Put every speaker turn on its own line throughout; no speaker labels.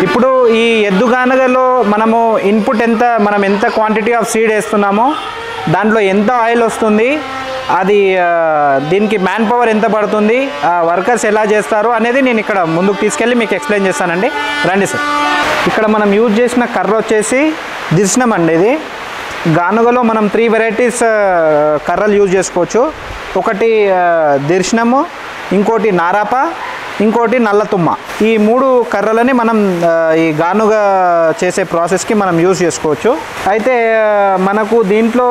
ఇప్పుడు ఈ ఎద్దు గానుగలో మనము ఇన్పుట్ ఎంత మనం ఎంత క్వాంటిటీ ఆఫ్ సీడ్ వేస్తున్నామో దాంట్లో ఎంత ఆయిల్ వస్తుంది అది ఆ, దీనికి మ్యాన్ పవర్ ఎంత పడుతుంది వర్కర్స్ ఎలా చేస్తారు అనేది నేను ఇక్కడ ముందుకు తీసుకెళ్ళి మీకు ఎక్స్ప్లెయిన్ చేస్తానండి రండి సార్ ఇక్కడ మనం యూజ్ చేసిన కర్ర వచ్చేసి దిర్శనం అండి ఇది గానుగలో మనం త్రీ వెరైటీస్ కర్రలు యూజ్ చేసుకోవచ్చు ఒకటి ఆ, దిర్శనము ఇంకోటి నారాప ఇంకోటి నల్లతుమ్మ ఈ మూడు కర్రలని మనం ఆ, ఈ గానుగ చేసే ప్రాసెస్కి మనం యూజ్ చేసుకోవచ్చు అయితే ఆ, మనకు దీంట్లో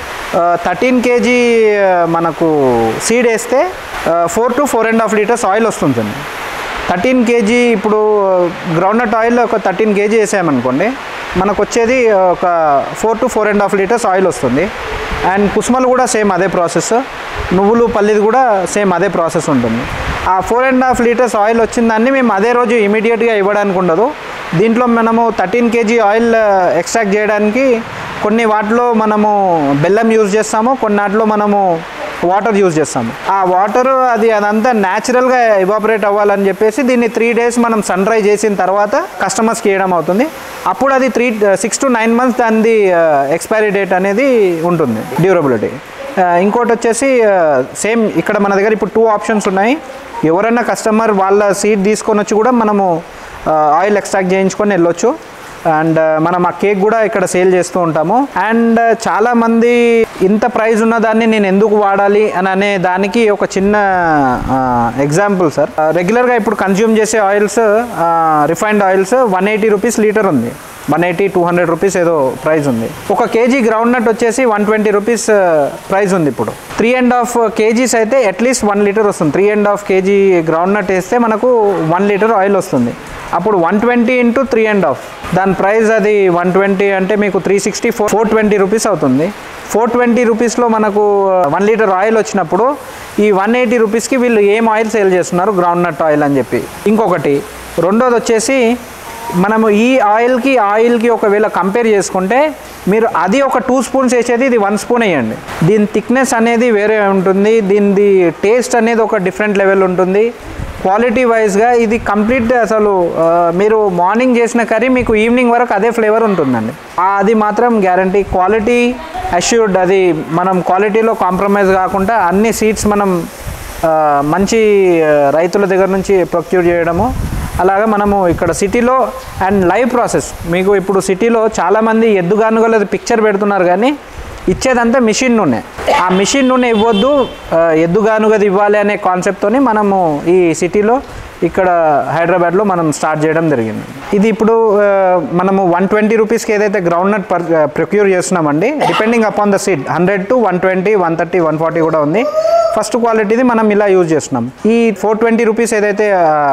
థర్టీన్ కేజీ మనకు సీడ్ వేస్తే four to four and half litres oil వస్తుందండి థర్టీన్ కేజీ ఇప్పుడు గ్రౌండ్నట్ ఆయిల్ ఒక థర్టీన్ కేజీ వేసామనుకోండి మనకు వచ్చేది ఒక four to four and half litres oil వస్తుంది అండ్ కుసుమలు కూడా సేమ్ అదే ప్రాసెస్ నువ్వులు పల్లిది కూడా సేమ్ అదే ప్రాసెస్ ఉంటుంది ఆ four and half litres oil వచ్చిన దాన్ని మేము అదే రోజు ఇమీడియట్గా ఇవ్వడానికి ఉండదు దీంట్లో మనము థర్టీన్ కేజీ ఆయిల్ ఎక్స్ట్రాక్ట్ చేయడానికి కొన్ని వాటిలో మనము బెల్లం యూజ్ చేస్తాము కొన్ని వాటిలో మనము వాటర్ యూజ్ చేస్తాము ఆ వాటర్ అది అదంతా న్యాచురల్గా ఎవాపరేట్ అవ్వాలని చెప్పేసి దీన్ని త్రీ డేస్ మనం సన్ డ్రై చేసిన తర్వాత కస్టమర్స్కి ఇవ్వడం అవుతుంది అప్పుడు అది three six to nine months దానిది ఎక్స్పైరీ డేట్ అనేది ఉంటుంది డ్యూరబిలిటీ ఇంకోటి వచ్చేసి సేమ్ ఇక్కడ మన దగ్గర ఇప్పుడు టూ ఆప్షన్స్ ఉన్నాయి ఎవరైనా కస్టమర్ వాళ్ళ సీట్ తీసుకొని వచ్చి కూడా మనము ఆయిల్ ఎక్స్ట్రాక్ట్ చేయించుకొని వెళ్ళొచ్చు అండ్ మనం ఆ కేక్ కూడా ఇక్కడ సేల్ చేస్తూ ఉంటాము అండ్ చాలా మంది ఇంత ప్రైస్ ఉన్న దాన్ని నేను ఎందుకు వాడాలి అని అనే దానికి ఒక చిన్న ఎగ్జాంపుల్ సార్ రెగ్యులర్గా ఇప్పుడు కన్జ్యూమ్ చేసే oils refined oils one eighty rupees litre ఉంది one eighty two hundred rupees ఏదో ప్రైస్ ఉంది ఒక కేజీ గ్రౌండ్ నట్ వచ్చేసి వన్ ట్వంటీ రూపీస్ ప్రైస్ ఉంది ఇప్పుడు త్రీ అండ్ హాఫ్ కేజీస్ అయితే అట్లీస్ట్ వన్ లీటర్ వస్తుంది three and half KG groundnut వేస్తే మనకు వన్ లీటర్ ఆయిల్ వస్తుంది అప్పుడు one twenty into three and half దాని ప్రైస్ అది వన్ ట్వంటీ అంటే మీకు three sixty four four twenty rupees అవుతుంది ఫోర్ ట్వంటీ రూపీస్లో మనకు వన్ లీటర్ ఆయిల్ వచ్చినప్పుడు ఈ వన్ ఎయిటీ రూపీస్కి వీళ్ళు ఏం ఆయిల్ సేల్ చేస్తున్నారు గ్రౌండ్ నట్ ఆయిల్ అని చెప్పి ఇంకొకటి రెండోది వచ్చేసి మనము ఈ ఆయిల్కి ఆయిల్కి ఒకవేళ కంపేర్ చేసుకుంటే మీరు అది ఒక టూ స్పూన్స్ వేసేది ఇది వన్ స్పూన్ వేయండి దీని థిక్నెస్ అనేది వేరే ఉంటుంది దీనిది టేస్ట్ అనేది ఒక డిఫరెంట్ లెవెల్ ఉంటుంది క్వాలిటీ వైజ్గా ఇది కంప్లీట్ అసలు ఆ, మీరు మార్నింగ్ చేసిన కర్రీ మీకు ఈవినింగ్ వరకు అదే ఫ్లేవర్ ఉంటుందండి ఆ, అది మాత్రం గ్యారంటీ క్వాలిటీ అష్యూర్డ్ అది మనం క్వాలిటీలో కాంప్రమైజ్ కాకుండా అన్ని సీడ్స్ మనం ఆ, మంచి ఆ, రైతుల దగ్గర నుంచి ప్రొక్యూర్ చేయడము అలాగా మనము ఇక్కడ సిటీలో అండ్ లైవ్ ప్రాసెస్ మీకు ఇప్పుడు సిటీలో చాలామంది ఎద్దుగానుగలది పిక్చర్ పెడుతున్నారు కానీ ఇచ్చేదంతా మిషన్ నూనె ఆ మిషన్ నూనె ఇవ్వద్దు ఆ, ఎద్దుగానుగది ఇవ్వాలి అనే కాన్సెప్ట్తోని మనము ఈ సిటీలో ఇక్కడ హైదరాబాద్లో మనం స్టార్ట్ చేయడం జరిగింది ఇది ఇప్పుడు ఆ, మనము వన్ ట్వంటీ రూపీస్కి ఏదైతే గ్రౌండ్ నట్ పర్ ప్రొక్యూర్ చేస్తున్నామండి depending upon the seed hundred to one twenty one thirty one forty కూడా ఉంది ఫస్ట్ క్వాలిటీది మనం ఇలా యూజ్ చేస్తున్నాం ఈ ఫోర్ ట్వంటీ రూపీస్ ఏదైతే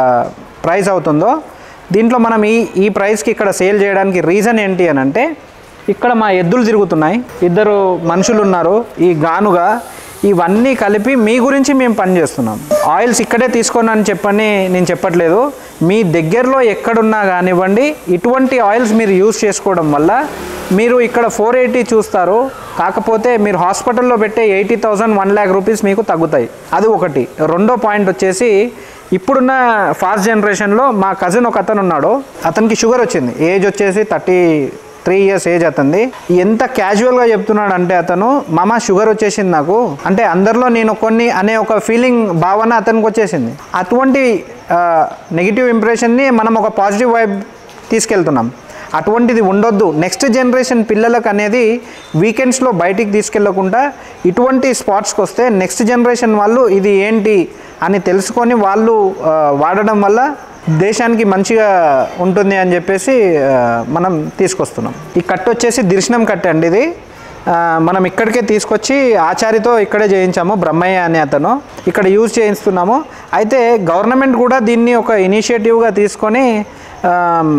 ప్రైస్ అవుతుందో దీంట్లో మనం ఈ ఈ ప్రైస్కి ఇక్కడ సేల్ చేయడానికి రీజన్ ఏంటి అని అంటే ఇక్కడ మా ఎద్దులు తిరుగుతున్నాయి ఇద్దరు మనుషులు ఉన్నారు ఈ గానుగా ఇవన్నీ కలిపి మీ గురించి మేము పనిచేస్తున్నాం ఆయిల్స్ ఇక్కడే తీసుకోండి అని చెప్పని నేను చెప్పట్లేదు మీ దగ్గరలో ఎక్కడున్నా కానివ్వండి ఇటువంటి ఆయిల్స్ మీరు యూస్ చేసుకోవడం వల్ల మీరు ఇక్కడ ఫోర్ ఎయిటీ చూస్తారు కాకపోతే మీరు హాస్పిటల్లో పెట్టే eighty thousand one lakh rupees మీకు తగ్గుతాయి అది ఒకటి రెండో పాయింట్ వచ్చేసి ఇప్పుడున్న ఫాస్ట్ జనరేషన్లో మా కజిన్ ఒక అతను ఉన్నాడు అతనికి షుగర్ వచ్చింది ఏజ్ వచ్చేసి థర్టీ త్రీ ఇయర్స్ ఏజ్ అతనిది ఎంత క్యాజువల్గా చెప్తున్నాడు అంటే అతను మామ షుగర్ వచ్చేసింది నాకు అంటే అందరిలో నేను కొన్ని అనే ఒక ఫీలింగ్ భావన అతనికి వచ్చేసింది అటువంటి నెగిటివ్ ఇంప్రెషన్ని మనం ఒక పాజిటివ్ వైబ్ తీసుకెళ్తున్నాం అటువంటిది ఉండొద్దు నెక్స్ట్ జనరేషన్ పిల్లలకు అనేది వీకెండ్స్లో బయటికి తీసుకెళ్లకుండా ఇటువంటి స్పాట్స్కి వస్తే నెక్స్ట్ జనరేషన్ వాళ్ళు ఇది ఏంటి అని తెలుసుకొని వాళ్ళు ఆ, వాడడం వల్ల దేశానికి మంచిగా ఉంటుంది అని చెప్పేసి ఆ, మనం తీసుకొస్తున్నాం ఈ కట్టు వచ్చేసి దిర్శనం కట్టు అండి ఇది ఆ, మనం ఇక్కడికే తీసుకొచ్చి ఆచారితో ఇక్కడే చేయించాము బ్రహ్మయ్య అనే అతను ఇక్కడ యూజ్ చేయిస్తున్నాము అయితే గవర్నమెంట్ కూడా దీన్ని ఒక ఇనిషియేటివ్గా తీసుకొని ఆ,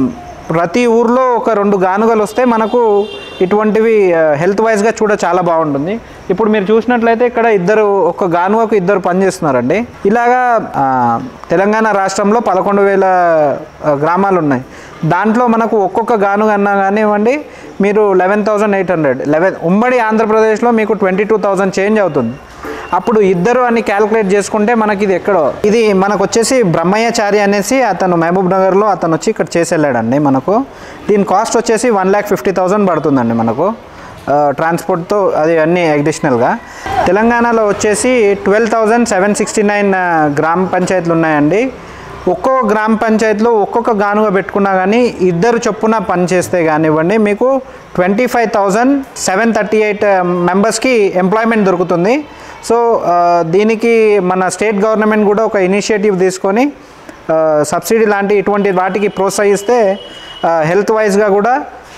ప్రతి ఊర్లో ఒక రెండు గానుగలు వస్తే మనకు ఇటువంటివి హెల్త్ వైజ్గా చూడ చాలా బాగుంటుంది ఇప్పుడు మీరు చూసినట్లయితే ఇక్కడ ఇద్దరు ఒక గానుగకు ఇద్దరు పనిచేస్తున్నారండి ఇలాగా ఆ, తెలంగాణ రాష్ట్రంలో పదకొండు వేల ఆ, గ్రామాలు ఉన్నాయి దాంట్లో మనకు ఒక్కొక్క గానుగ అన్నా కానివ్వండి మీరు eleven thousand eight hundred eleven ఉమ్మడి ఆంధ్రప్రదేశ్లో మీకు ట్వంటీ టూ థౌజండ్ చేంజ్ అవుతుంది అప్పుడు ఇద్దరు అని క్యాలిక్యులేట్ చేసుకుంటే మనకి ఇది ఎక్కడో ఇది మనకు వచ్చేసి బ్రహ్మయ్యచారి అనేసి అతను మహబూబ్ నగర్లో అతను వచ్చి ఇక్కడ చేసి వెళ్ళాడండి మనకు దీని కాస్ట్ వచ్చేసి వన్ ల్యాక్ ఫిఫ్టీ థౌసండ్ పడుతుందండి మనకు ఆ, ట్రాన్స్పోర్ట్తో అది అన్నీ అడిషనల్గా తెలంగాణలో వచ్చేసి twelve thousand seven sixty nine గ్రామ పంచాయతీలు ఉన్నాయండి ఒక్కొక్క గ్రామ పంచాయతీలో ఒక్కొక్క గానుగా పెట్టుకున్నా కానీ ఇద్దరు చొప్పున పని చేస్తే కానివ్వండి మీకు twenty five thousand seven thirty eight మెంబర్స్కి ఎంప్లాయ్మెంట్ దొరుకుతుంది సో ఆ, దీనికి మన స్టేట్ గవర్నమెంట్ కూడా ఒక ఇనిషియేటివ్ తీసుకొని ఆ, సబ్సిడీ లాంటి ఇటువంటి వాటికి ప్రోత్సహిస్తే హెల్త్ వైజ్గా కూడా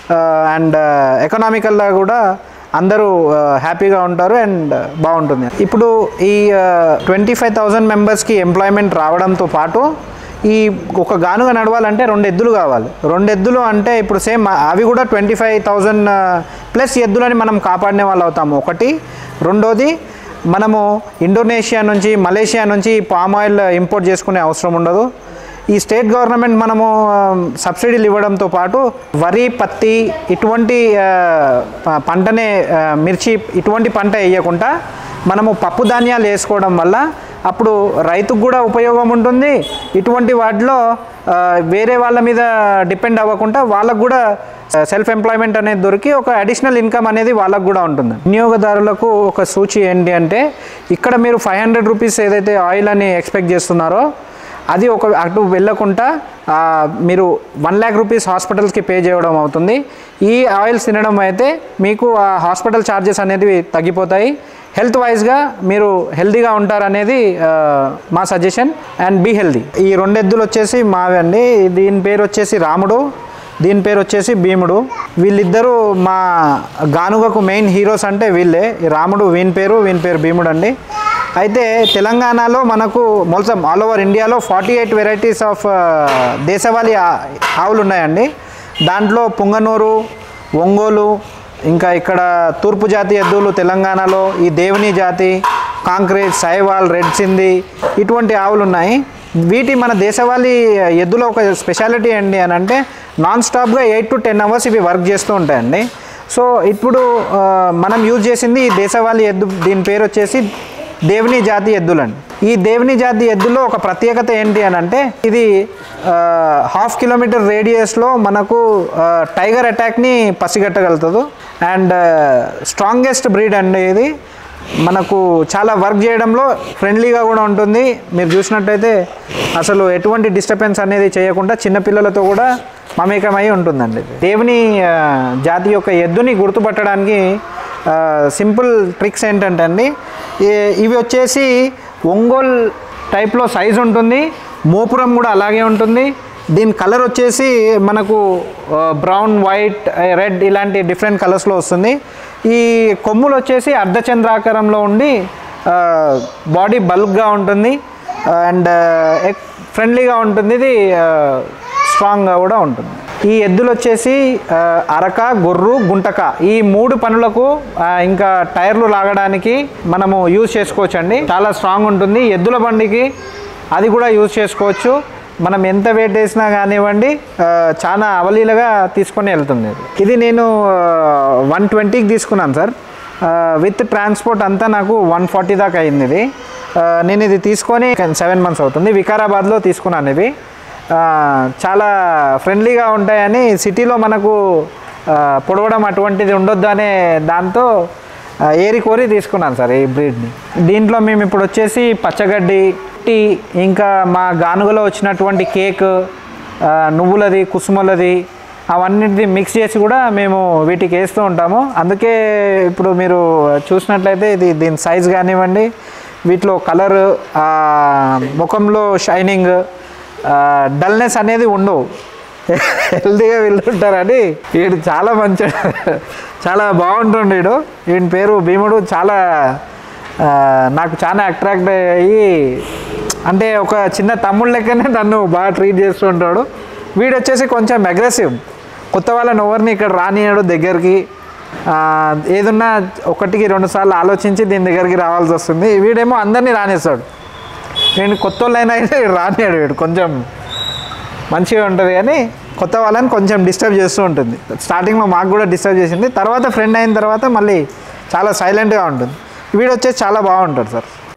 అండ్ ఎకనామికల్గా కూడా అందరూ హ్యాపీగా ఉంటారు అండ్ బాగుంటుంది ఇప్పుడు ఈ ట్వంటీ ఫైవ్ థౌజండ్ మెంబర్స్కి ఎంప్లాయ్మెంట్ రావడంతో పాటు ఈ ఒక గానుగ నడవాలంటే రెండు ఎద్దులు కావాలి రెండు ఎద్దులు అంటే ఇప్పుడు సేమ్ అవి కూడా ట్వంటీ ఫైవ్ థౌజండ్ ప్లస్ ఎద్దులని మనం కాపాడిన వాళ్ళు అవుతాము ఒకటి రెండోది మనము ఇండోనేషియా నుంచి మలేషియా నుంచి పామ్ ఆయిల్ ఇంపోర్ట్ చేసుకునే అవసరం ఉండదు ఈ స్టేట్ గవర్నమెంట్ మనము ఆ, సబ్సిడీలు ఇవ్వడంతో పాటు వరి పత్తి ఇటువంటి ఆ, ప- పంటనే ఆ, మిర్చి ఇటువంటి పంట వేయకుండా మనము పప్పు ధాన్యాలు వేసుకోవడం వల్ల అప్పుడు రైతుకు కూడా ఉపయోగం ఉంటుంది ఇటువంటి వాటిలో ఆ, వేరే వాళ్ళ మీద డిపెండ్ అవ్వకుండా వాళ్ళకు కూడా సెల్ఫ్ ఎంప్లాయ్మెంట్ అనేది దొరికి ఒక అడిషనల్ ఇన్కమ్ అనేది వాళ్ళకు కూడా ఉంటుంది వినియోగదారులకు ఒక సూచి ఏంటి అంటే ఇక్కడ మీరు ఫైవ్ హండ్రెడ్ రూపీస్ ఏదైతే ఆయిల్ అని ఎక్స్పెక్ట్ చేస్తున్నారో అది ఒక అటు వెళ్ళకుండా ఆ, మీరు వన్ ల్యాక్ రూపీస్ హాస్పిటల్స్కి పే చేయడం అవుతుంది ఈ ఆయిల్స్ తినడం అయితే మీకు ఆ హాస్పిటల్ ఛార్జెస్ అనేవి తగ్గిపోతాయి హెల్త్ వైజ్గా మీరు హెల్తీగా ఉంటారనేది ఆ, మా సజెషన్ అండ్ బీ హెల్దీ ఈ రెండు ఎద్దులు వచ్చేసి మావి అండి దీని పేరు వచ్చేసి రాముడు దీని పేరు వచ్చేసి భీముడు వీళ్ళిద్దరూ మా గానుగకు మెయిన్ హీరోస్ అంటే వీళ్ళే ఈ రాముడు వీని పేరు వీని పేరు భీముడు అండి అయితే తెలంగాణలో మనకు మొత్తం ఆల్ ఓవర్ ఇండియాలో ఫార్టీ ఎయిట్ వెరైటీస్ ఆఫ్ దేశవాళీ ఆ- ఆవులు ఉన్నాయండి దాంట్లో పుంగనూరు ఒంగోలు ఇంకా ఇక్కడ తూర్పు జాతి ఎద్దులు తెలంగాణలో ఈ దేవుని జాతి కాంక్రీట్ సైవాల్ రెడ్ సింధి ఇటువంటి ఆవులు ఉన్నాయి వీటి మన దేశవాళీ ఎద్దులో ఒక స్పెషాలిటీ ఏంటి అని అంటే నాన్ స్టాప్గా ఎయిట్ టు టెన్ అవర్స్ ఇవి వర్క్ చేస్తూ ఉంటాయండి సో ఇప్పుడు ఆ, మనం యూజ్ చేసింది ఈ దేశవాళీ ఎద్దు దీని పేరు వచ్చేసి దేవుని జాతి ఎద్దులండి ఈ దేవుని జాతి ఎద్దులో ఒక ప్రత్యేకత ఏంటి అని అంటే ఇది హాఫ్ కిలోమీటర్ రేడియస్లో మనకు ఆ, టైగర్ అటాక్ని పసిగట్టగలుగుతుంది అండ్ స్ట్రాంగెస్ట్ బ్రీడ్ అండి ఇది మనకు చాలా వర్క్ చేయడంలో ఫ్రెండ్లీగా కూడా ఉంటుంది మీరు చూసినట్టయితే అసలు ఎటువంటి డిస్టర్బెన్స్ అనేది చేయకుండా చిన్నపిల్లలతో కూడా మమేకమై ఉంటుందండి ఇది. దేవుని ఆ, జాతి యొక్క ఎద్దుని గుర్తుపట్టడానికి సింపుల్ ట్రిక్స్ ఏంటంటే అండి ఈ- ఇవి వచ్చేసి ఒంగోల్ టైప్లో సైజ్ ఉంటుంది మోపురం కూడా అలాగే ఉంటుంది దీని కలర్ వచ్చేసి మనకు బ్రౌన్ వైట్ రెడ్ ఇలాంటి డిఫరెంట్ కలర్స్లో వస్తుంది ఈ కొమ్ములు వచ్చేసి అర్ధచంద్రాకారంలో ఉండి బాడీ బల్క్గా ఉంటుంది అండ్ ఫ్రెండ్లీగా ఉంటుంది ఇది స్ట్రాంగ్గా కూడా ఉంటుంది ఈ ఎద్దులు వచ్చేసి ఆ, అరక గొర్రు గుంటక ఈ మూడు పనులకు ఆ, ఇంకా టైర్లు లాగడానికి మనము యూజ్ చేసుకోవచ్చు అండి చాలా స్ట్రాంగ్ ఉంటుంది ఎద్దుల బండికి అది కూడా యూజ్ చేసుకోవచ్చు మనం ఎంత వెయిట్ వేసినా కానివ్వండి ఆ, చాలా అవలీలగా తీసుకొని వెళ్తుంది ఇది. ఇది నేను వన్ ట్వంటీకి తీసుకున్నాను సార్ విత్ ట్రాన్స్పోర్ట్ అంతా నాకు వన్ ఫార్టీ దాకా అయింది ఇది ఆ, నేను ఇది తీసుకొని సెవెన్ మంత్స్ అవుతుంది వికారాబాద్లో తీసుకున్నాను ఇవి ఆ, చాలా ఫ్రెండ్లీగా ఉంటాయని సిటీలో మనకు ఆ, పొడవడం అటువంటిది ఉండొద్దు అనే దాంతో ఆ, ఏరి కోరి తీసుకున్నాను సార్ ఈ బ్రీడ్ని దీంట్లో మేము ఇప్పుడు వచ్చేసి పచ్చగడ్డి టీ ఇంకా మా గానుగలో వచ్చినటువంటి కేక్ ఆ, నువ్వులది కుసుమలది అవన్నిటిది మిక్స్ చేసి కూడా మేము వీటికి వేస్తూ ఉంటాము అందుకే ఇప్పుడు మీరు చూసినట్లయితే ఇది దీని సైజ్ కానివ్వండి వీటిలో కలర్ ముఖంలో షైనింగ్ డల్నెస్ అనేది ఉండవు హెల్తీగా వెళ్తుంటారని వీడు చాలా మంచి చాలా బాగుంటుండు వీడు వీడి పేరు భీముడు చాలా ఆ, నాకు చాలా అట్రాక్ట్ అయ్యి అంటే ఒక చిన్న తమ్ముడు లెక్కనే నన్ను బాగా ట్రీట్ చేస్తూ ఉంటాడు వీడు వచ్చేసి కొంచెం అగ్రెసివ్ కొత్త వాళ్ళని ఎవరిని ఇక్కడ రానియడు దగ్గరికి ఆ, ఏదున్నా ఒకటికి రెండు సార్లు ఆలోచించి దీని దగ్గరికి రావాల్సి వస్తుంది వీడేమో అందరినీ రానేస్తాడు నేను కొత్త వాళ్ళైనా అయితే వీడు రానియాడు వీడు కొంచెం మంచిగా ఉంటుంది కానీ కొత్త వాళ్ళని కొంచెం డిస్టర్బ్ చేస్తూ ఉంటుంది స్టార్టింగ్లో మాకు కూడా డిస్టర్బ్ చేసింది తర్వాత ఫ్రెండ్ అయిన తర్వాత మళ్ళీ చాలా సైలెంట్గా ఉంటుంది వీడు వచ్చేసి చాలా బాగుంటాడు సార్